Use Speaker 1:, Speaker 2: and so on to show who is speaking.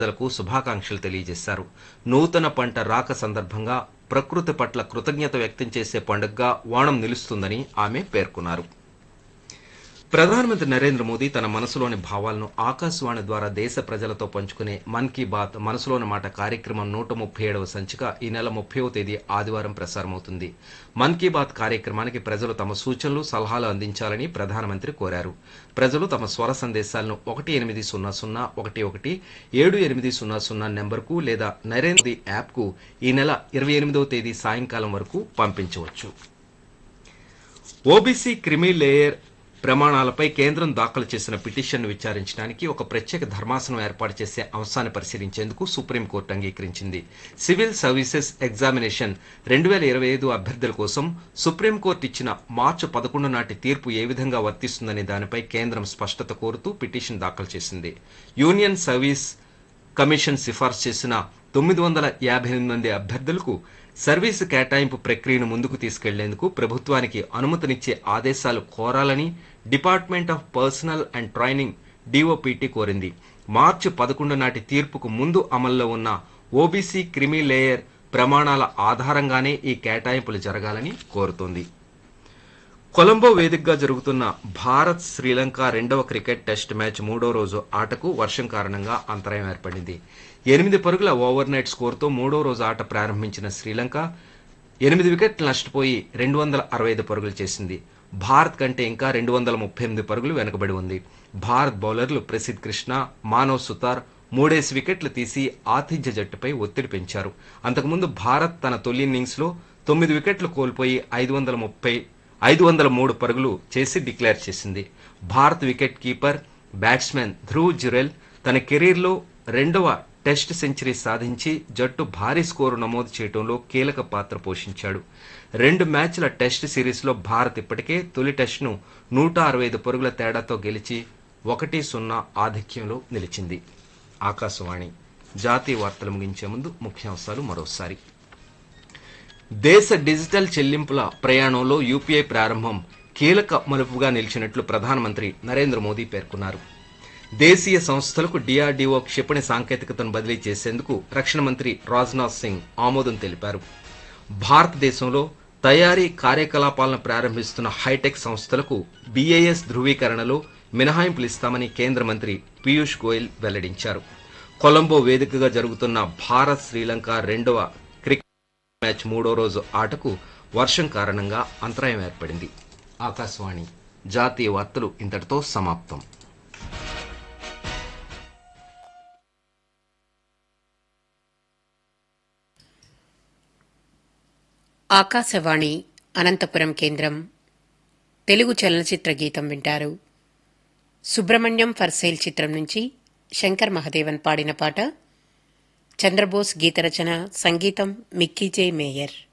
Speaker 1: ప్రజలకు శుభాకాంక్షలు తెలియజేశారు నూతన పంట రాక సందర్భంగా ప్రకృతి పట్ల కృతజ్ఞత వ్యక్తం చేసే పండుగగా ఓణం నిలుస్తుందని ఆమె పేర్కొన్నారు ప్రధానమంత్రి నరేంద్ర మోదీ తన మనసులోని భావాలను ఆకాశవాణి ద్వారా దేశ ప్రజలతో పంచుకునే మన్ కీ బాత్ మనసులోని మాట కార్యక్రమం నూట ముప్పై ఏడవ సంచిక ఈ నెల ముప్పైవ తేదీ ఆదివారం ప్రసారమవుతుంది మన్ కీ బాత్ కార్యక్రమానికి ప్రజలు తమ సూచనలు సలహాలు అందించాలని ప్రధానమంత్రి కోరారు ప్రజలు తమ స్వర సందేశాలను ఒకటి ఎనిమిది సున్నా సున్నా ఒకటి ఒకటి ఏడు ఎనిమిది సున్నా సున్నా నెంబర్కు లేదా నరేంద్ర మోదీ యాప్కు ఈ నెల ఇరవై ఎనిమిదవ తేదీ సాయంకాలం వరకు పంపించవచ్చు ఓబీసీ క్రిమి లేయర్ ప్రమాణాలపై కేంద్రం దాఖలు చేసిన పిటిషన్ను విచారించడానికి ఒక ప్రత్యేక ధర్మాసనం ఏర్పాటు చేసే అంశాన్ని పరిశీలించేందుకు సుప్రీంకోర్టు అంగీకరించింది సివిల్ సర్వీసెస్ ఎగ్జామినేషన్ రెండు వేల ఇరవై ఐదు అభ్యర్థుల కోసం సుప్రీంకోర్టు ఇచ్చిన మార్చి పదకొండు నాటి తీర్పు ఏ విధంగా వర్తిస్తుందనే దానిపై కేంద్రం స్పష్టత కోరుతూ పిటిషన్ దాఖలు చేసింది యూనియన్ సర్వీస్ కమిషన్ సిఫార్సు చేసిన తొమ్మిది వందల యాభై ఎనిమిది మంది అభ్యర్థులకు సర్వీసు కేటాయింపు ప్రక్రియను ముందుకు తీసుకెళ్లేందుకు ప్రభుత్వానికి అనుమతినిచ్చే ఆదేశాలు కోరాలని department of personnel and training DOPT కోరింది మార్చి పదకొండు నాటి తీర్పుకు ముందు అమల్లో ఉన్న ఓబీసీ క్రిమి లేయర్ ప్రమాణాల ఆధారంగానే ఈ కేటాయింపులు జరగాలని కోరుతోంది కొలంబో వేదికగా జరుగుతున్న భారత్ శ్రీలంక రెండవ క్రికెట్ టెస్ట్ మ్యాచ్ మూడో రోజు ఆటకు వర్షం కారణంగా అంతరాయం ఏర్పడింది ఎనిమిది పరుగుల ఓవర్ నైట్ స్కోర్తో మూడో రోజు ఆట ప్రారంభించిన శ్రీలంక ఎనిమిది వికెట్లు నష్టపోయి రెండు వందల అరవై ఐదు పరుగులు చేసింది భారత్ కంటే ఇంకా రెండు వందల ముప్పై ఎనిమిది పరుగులు వెనుకబడి ఉంది భారత్ బౌలర్లు ప్రసిద్ కృష్ణ మానవ్ సుతార్ మూడేసి వికెట్లు తీసి ఆతిథ్య జట్టుపై ఒత్తిడి పెంచారు అంతకుముందు భారత్ తన తొలి ఇన్నింగ్స్లో తొమ్మిది వికెట్లు కోల్పోయి ఐదు వందల ముప్పై ఐదు వందల మూడు పరుగులు చేసి డిక్లేర్ చేసింది Bharat wicket keeper batsmen Dhruv Jurel తన కెరీర్లో రెండవ టెస్ట్ సెంచరీ సాధించి జట్టు భారీ స్కోరు నమోదు చేయడంలో కీలక పాత్ర పోషించాడు రెండు మ్యాచ్ల టెస్ట్ సిరీస్లో భారత్ ఇప్పటికే తొలి టెస్ట్ను నూట అరవై ఐదు పరుగుల తేడాతో గెలిచి ఒకటి సున్నా ఆధిక్యంలో నిలిచింది ఆకాశవాణి జాతీయ వార్తలు ముగించే ముందు ముఖ్యాంశాలు మరోసారి దేశ డిజిటల్ చెల్లింపుల ప్రయాణంలో యూపీఐ ప్రారంభం కీలక మలుపుగా నిలిచినట్లు ప్రధానమంత్రి నరేంద్ర మోదీ పేర్కొన్నారు దేశీయ సంస్థలకు డిఆర్డీఓ క్షిపణి సాంకేతికతను బదిలీ చేసేందుకు రక్షణ మంత్రి రాజ్నాథ్ సింగ్ ఆమోదం తెలిపారు భారతదేశంలో తయారీ కార్యకలాపాలను ప్రారంభిస్తున్న హైటెక్ సంస్థలకు బీఏఎస్ ధృవీకరణలో మినహాయింపులు ఇస్తామని కేంద్ర మంత్రి పీయూష్ గోయల్ వెల్లడించారు కొలంబో వేదికగా జరుగుతున్న భారత్ శ్రీలంక రెండవ క్రికెట్ మ్యాచ్ మూడో రోజు ఆటకు వర్షం కారణంగా అంతరాయం ఏర్పడింది ఆకాశవాణి జాతీయ వార్తలు ఇంతటితో సమాప్తం
Speaker 2: ఆకాశవాణి అనంతపురం కేంద్రం తెలుగు చలనచిత్ర గీతం వింటారు సుబ్రహ్మణ్యం ఫర్సేల్ చిత్రం నుంచి శంకర్ మహదేవన్ పాడిన పాట చంద్రబోస్ గీతరచన సంగీతం మిక్కీజే మేయర్